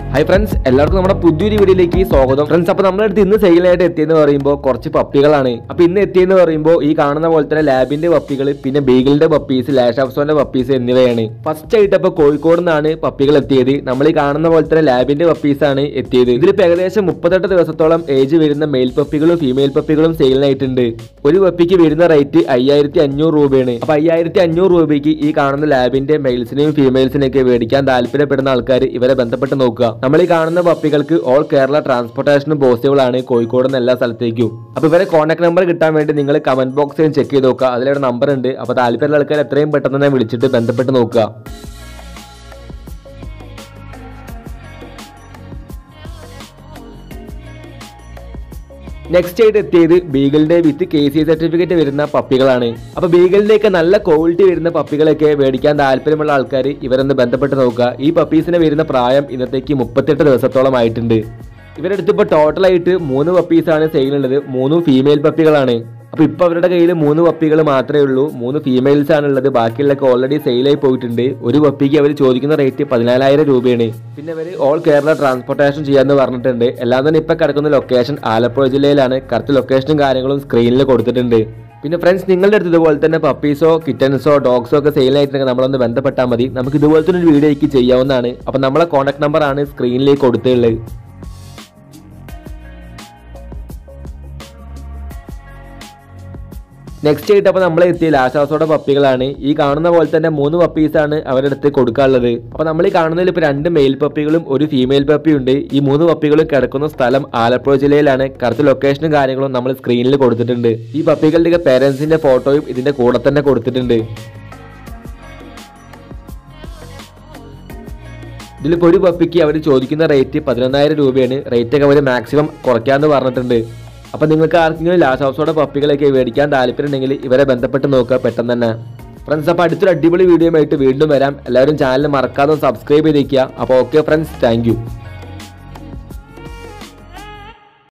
hi friends എല്ലാവർക്കും നമ്മുടെ പുതിയൊരു വീഡിയോയിലേക്ക് സ്വാഗതം ഫ്രണ്ട്സ് അപ്പോൾ നമ്മുടെ അടുത്ത് ഇന്ന് സെയിലായിട്ട് എത്തിയെന്ന് പറയുമ്പോൾ കുറച്ച് പപ്പികളാണ് അപ്പോൾ ഇന്ന് എത്തിയെന്ന് പറയുമ്പോൾ ഈ കാണുന്ന പോലെ തന്നെ ലാബിന്റെ പപ്പികൾ പിന്നെ ബീഗിളിന്റെ പപ്പീസ് ലാഷ് ഓഫ്സോന്റെ പപ്പീസ് എന്നിവയാണ് ഫസ്റ്റ് ആയിട്ട് അപ്പോൾ കോഴിക്കോട് നിന്നാണ് പപ്പികൾ എത്തിയത് നമ്മൾ ഈ കാണുന്ന പോലെ തന്നെ ലാബിന്റെ പപ്പീസ് ആണ് എത്തിയത് ഇതിലിപ്പോൾ ഏകദേശം മുപ്പത്തെട്ട് ദിവസത്തോളം ഏജ് വരുന്ന മെയിൽ പപ്പികളും ഫീമെയിൽ പപ്പികളും സെയിലിനായിട്ടുണ്ട് ഒരു പപ്പിക്ക് വരുന്ന റേറ്റ് അയ്യായിരത്തി അഞ്ഞൂറ് രൂപയാണ് അപ്പോൾ അയ്യായിരത്തി അഞ്ഞൂറ് രൂപയ്ക്ക് ഈ കാണുന്ന ലാബിന്റെ മെയിൽസിനെയും ഫീമെയിൽസിനെയൊക്കെ മേടിക്കാൻ താല്പര്യപ്പെടുന്ന ആൾക്കാർ ഇവരെ ബന്ധപ്പെട്ട് നോക്കുക നമ്മൾ ഈ കാണുന്ന പപ്പികൾക്ക് ഓൾ കേരള ട്രാൻസ്പോർട്ടേഷനും പോസിബിൾ ആണ് കോഴിക്കോട് നിന്ന് എല്ലാ സ്ഥലത്തേക്കും അപ്പോൾ ഇവരെ കോൺടാക്ട് നമ്പർ കിട്ടാൻ വേണ്ടി നിങ്ങൾ കമന്റ് ബോക്സിൽ ചെക്ക് ചെയ്ത് നോക്കുക അതിലൊരു നമ്പർ ഉണ്ട് അപ്പോൾ താല്പര്യമുള്ള ആൾക്കാർ എത്രയും പെട്ടെന്ന് തന്നെ വിളിച്ചിട്ട് ബന്ധപ്പെട്ട് നോക്കുക നെക്സ്റ്റ് ആയിട്ട് എത്തിയത് ബീഗലിന്റെ വിത്ത് കെ സി സർട്ടിഫിക്കറ്റ് വരുന്ന പപ്പികളാണ് അപ്പൊ ബീഗലിലേക്ക് നല്ല ക്വാളിറ്റി വരുന്ന പപ്പികളൊക്കെ മേടിക്കാൻ താല്പര്യമുള്ള ആൾക്കാർ ഇവരൊന്ന് ബന്ധപ്പെട്ട് നോക്കുക ഈ പപ്പീസിന് വരുന്ന പ്രായം ഇന്നത്തേക്ക് മുപ്പത്തെട്ട് ദിവസത്തോളം ആയിട്ടുണ്ട് ഇവരെടുത്ത് ഇപ്പോൾ ടോട്ടലായിട്ട് മൂന്ന് പപ്പീസാണ് സെയിലുള്ളത് മൂന്നും ഫീമെയിൽ പപ്പികളാണ് അപ്പൊ ഇപ്പൊ അവരുടെ കയ്യിൽ മൂന്ന് പപ്പികൾ മാത്രമേ ഉള്ളൂ മൂന്ന് ഫീമെയിൽസ് ആണ് ഉള്ളത് ബാക്കിയുള്ളൊക്കെ ഓൾറെഡി സെയിലായി പോയിട്ടുണ്ട് ഒരു പപ്പിക്ക് അവർ ചോദിക്കുന്ന റേറ്റ് പതിനാലായിരം രൂപയാണ് പിന്നെ അവർ ഓൾ കേരള ട്രാൻസ്പോർട്ടേഷൻ ചെയ്യാന്ന് പറഞ്ഞിട്ടുണ്ട് എല്ലാം തന്നെ ഇപ്പൊ കിടക്കുന്ന ലൊക്കേഷൻ ആലപ്പുഴ ജില്ലയിലാണ് കറക്റ്റ് ലൊക്കേഷനും കാര്യങ്ങളും സ്ക്രീനിൽ കൊടുത്തിട്ടുണ്ട് പിന്നെ ഫ്രണ്ട്സ് നിങ്ങളുടെ അടുത്ത് ഇതുപോലെ തന്നെ പപ്പീസോ കിറ്റൻസോ ഡോഗ്സോ ഒക്കെ സെയിലായിട്ടുണ്ടെങ്കിൽ നമ്മളൊന്ന് ബന്ധപ്പെട്ടാൽ മതി നമുക്ക് ഇതുപോലത്തെ ഒരു വീഡിയോയ്ക്ക് ചെയ്യാവുന്നതാണ് അപ്പം നമ്മളെ കോൺടാക്ട് നമ്പർ ആണ് സ്ക്രീനിലേക്ക് കൊടുത്തിട്ടുള്ളത് നെക്സ്റ്റ് ആയിട്ട് അപ്പോൾ നമ്മൾ എത്തിയ ലാശാസോടെ പപ്പികളാണ് ഈ കാണുന്ന പോലെ തന്നെ മൂന്ന് പപ്പീസാണ് അവരുടെ അടുത്ത് കൊടുക്കാനുള്ളത് അപ്പോൾ നമ്മൾ ഈ കാണുന്നതിൽ ഇപ്പോൾ രണ്ട് മെയിൽ പപ്പികളും ഒരു ഫീമെയിൽ പപ്പി ഉണ്ട് ഈ മൂന്ന് പപ്പികളും കിടക്കുന്ന സ്ഥലം ആലപ്പുഴ ജില്ലയിലാണ് കറക്റ്റ് ലൊക്കേഷനും കാര്യങ്ങളും നമ്മൾ സ്ക്രീനിൽ കൊടുത്തിട്ടുണ്ട് ഈ പപ്പികളുടെ പേരൻസിന്റെ ഫോട്ടോയും ഇതിന്റെ കൂടെ തന്നെ കൊടുത്തിട്ടുണ്ട് ഇതിലിപ്പോൾ ഒരു പപ്പിക്ക് അവർ ചോദിക്കുന്ന റേറ്റ് പതിനൊന്നായിരം രൂപയാണ് റേറ്റ് ഒക്കെ അവർ മാക്സിമം കുറയ്ക്കാമെന്ന് പറഞ്ഞിട്ടുണ്ട് അപ്പം നിങ്ങൾക്ക് ആർക്കെങ്കിലും ലാസ്റ്റ് ഹൗസോടെ പപ്പികളൊക്കെ മേടിക്കാൻ താല്പര്യമുണ്ടെങ്കിൽ ഇവരെ ബന്ധപ്പെട്ട് നോക്കുക പെട്ടെന്ന് തന്നെ ഫ്രണ്ട്സ് അപ്പോൾ അടുത്തൊരു അടിപൊളി വീഡിയോ ആയിട്ട് വീണ്ടും വരാം എല്ലാവരും ചാനൽ മറക്കാതെ സബ്സ്ക്രൈബ് ചെയ്തേക്കുക അപ്പോൾ ഓക്കെ ഫ്രണ്ട്സ് താങ്ക്